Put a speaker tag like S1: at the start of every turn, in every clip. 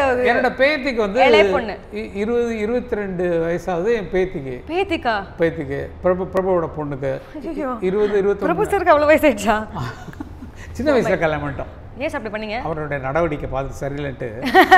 S1: என்னோட பேத்திக்கு வந்து
S2: இளைய பொண்ணு.
S1: இ- இருபது இருபத்தி ரெண்டு வயசாகுது என் பேத்திக்கு
S2: பேத்திக்கா
S1: பேத்திக்கு பிரபு பிரபுவோட பொண்ணுக்கு
S2: ஐயோ
S1: இருபது இருபத்தி
S2: பிரபு சாருக்கு அவ்வளோ வயசாயிடுச்சா
S1: சின்ன வயசுல கல்யாணம் பண்ணிட்டோம்
S2: ஏன் அப்படி பண்ணீங்க
S1: அவருடைய நடவடிக்கை பார்த்து சரியில்லைன்ட்டு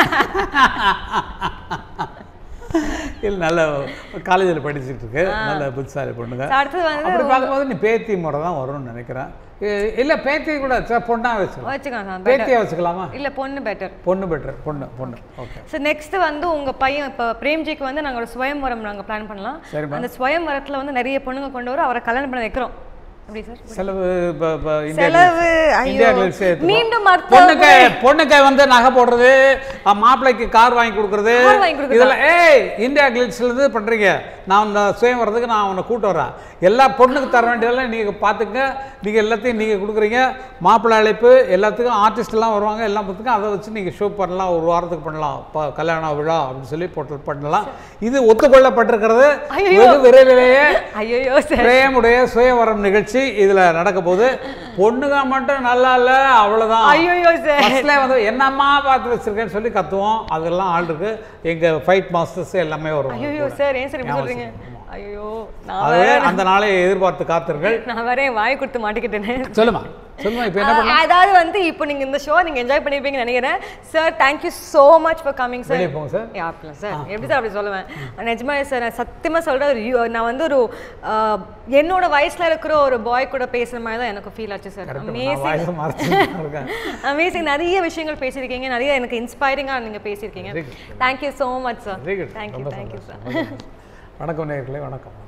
S1: இல்லை நல்ல காலேஜில் படிச்சுட்டு இருக்கு நல்ல புத்திசாலி பொண்ணுங்க
S2: அடுத்தது வந்து
S1: அப்படி பார்க்கும்போது நீ பேத்தி முறை தான் வரும்னு நினைக்கிறேன் இ- இல்ல பேத்தி கூட சரி, பொண்ணா வச்சுக்கலாம்
S2: வச்சுக்கலாம் சார்
S1: பேத்தியா வச்சுக்கலாமா
S2: இல்ல பொண்ணு பெட்டர்
S1: பொண்ணு பெட்டர் பொண்ணு பொண்ணு ஓகே
S2: ஸோ நெக்ஸ்ட் வந்து உங்க பையன் இப்போ பிரேம்ஜிக்கு வந்து நாங்க ஒரு சுயம்வரம் நாங்க பிளான் பண்ணலாம்
S1: சரிம்மா.
S2: அந்த சுயம்வரத்துல வந்து நிறைய பொண்ணுங்க கொண்டு வர அவரை கல்யாணம் பண்ண வைக்கிறோம் அப்படி சார்
S1: செலவு இப்ப- இப்ப இந்தியா
S2: செலவு,
S1: கிளிட்ஸ்-
S2: ஐயோ.
S1: இந்தியா கிளிட்ஸ் ஏத்துக்கோ.
S2: மீண்டும் அடுத்த
S1: பொண்ணுக்கு பொண்ணுக்கு வந்து நகை போடுறது அஹ், மாப்பிள்ளைக்கு கார் வாங்கி கொடுக்கறது
S2: கார் வாங்கி கொடுக்கறதா?
S1: இதெல்லாம் ஏய் இந்தியா கிளிட்ஸ்ல இருந்து பண்றீங்க நான் இந்த சுயம் வர்றதுக்கு நான் உன்னை கூட்டு வரேன் எல்லா பொண்ணுக்கு தர வேண்டியதெல்லாம் நீங்க பாத்துங்க நீங்க எல்லாத்தையும் நீங்க கொடுக்குறீங்க மாப்பிள்ளை அழைப்பு எல்லாத்துக்கும் ஆர்டிஸ்ட் எல்லாம் வருவாங்க எல்லா பத்துக்கும் அதை வச்சு நீங்க ஷோ பண்ணலாம் ஒரு வாரத்துக்கு பண்ணலாம் இப்போ கல்யாண விழா அப்படின்னு சொல்லி போட்டு பண்ணலாம் இது ஒத்துக்கொள்ளப்பட்டிருக்கிறது
S2: ஐயையோ.
S1: வெகு விரைவிலேயே
S2: ஐயோ சார்
S1: பிரேமுடைய சுயவரம் நிகழ்ச்சி இதுல நடக்க போகுது பொண்ணுங்க மட்டும் நல்லா இல்ல அவ்வளவுதான்
S2: ஐயோ சார்
S1: ஃபர்ஸ்ட்ல வந்து என்னம்மா பார்த்து வச்சிருக்கேன்னு சொல்லி கத்துவோம் அதெல்லாம் ஆள் இருக்கு எங்க ஃபைட் மாஸ்டர்ஸ் எல்லாமே வருவாங்க
S2: ஐயோ
S1: கூட.
S2: சார் ஏன் சார் இப்படி
S1: ஞாபகம்
S2: சொல்றீங்க
S1: வச்சுக்கோங்க.
S2: ஐயோ நான்
S1: ஆகவே
S2: வேற
S1: அந்த நாளை எதிர்பார்த்து காத்திருங்கள்
S2: நான் வேற என் வாய் கொடுத்து மாட்டிக்கிட்டேனே
S1: சொல்லுமா சொல்லுமா இப்போ என்ன பண்ணலாம்
S2: அதாவது வந்து இப்போ நீங்க இந்த ஷோ நீங்க என்ஜாய் பண்ணிருப்பீங்கன்னு நினைக்கிறேன் sir thank you so much for coming sir
S1: வெளியே போங்க சார்
S2: யாப்ல சார் எப்படி சார் அப்படி சொல்லுவேன் நிஜமா சார் நான் சத்தியமா சொல்றேன் ஒரு you- நான் வந்து ஒரு ஆஹ், என்னோட வயசுல இருக்கிற ஒரு பாய் கூட பேசுற மாதிரி தான் எனக்கு ஃபீல் ஆச்சு சார்
S1: நான்
S2: அமேசிங்
S1: வாயில மறைச்சிட்டு இருக்கேன்
S2: அமேசிங் நிறைய விஷயங்கள் பேசியிருக்கீங்க நிறைய எனக்கு இன்ஸ்பைரிங்கா நீங்க பேசியிருக்கீங்க
S1: Very good.
S2: Thank you so much sir
S1: very good
S2: thank you
S1: ரொம்ப
S2: தேங்க்யூ
S1: சந்தோஷம்
S2: சார்
S1: வணக்கம் நேர்களே வணக்கம்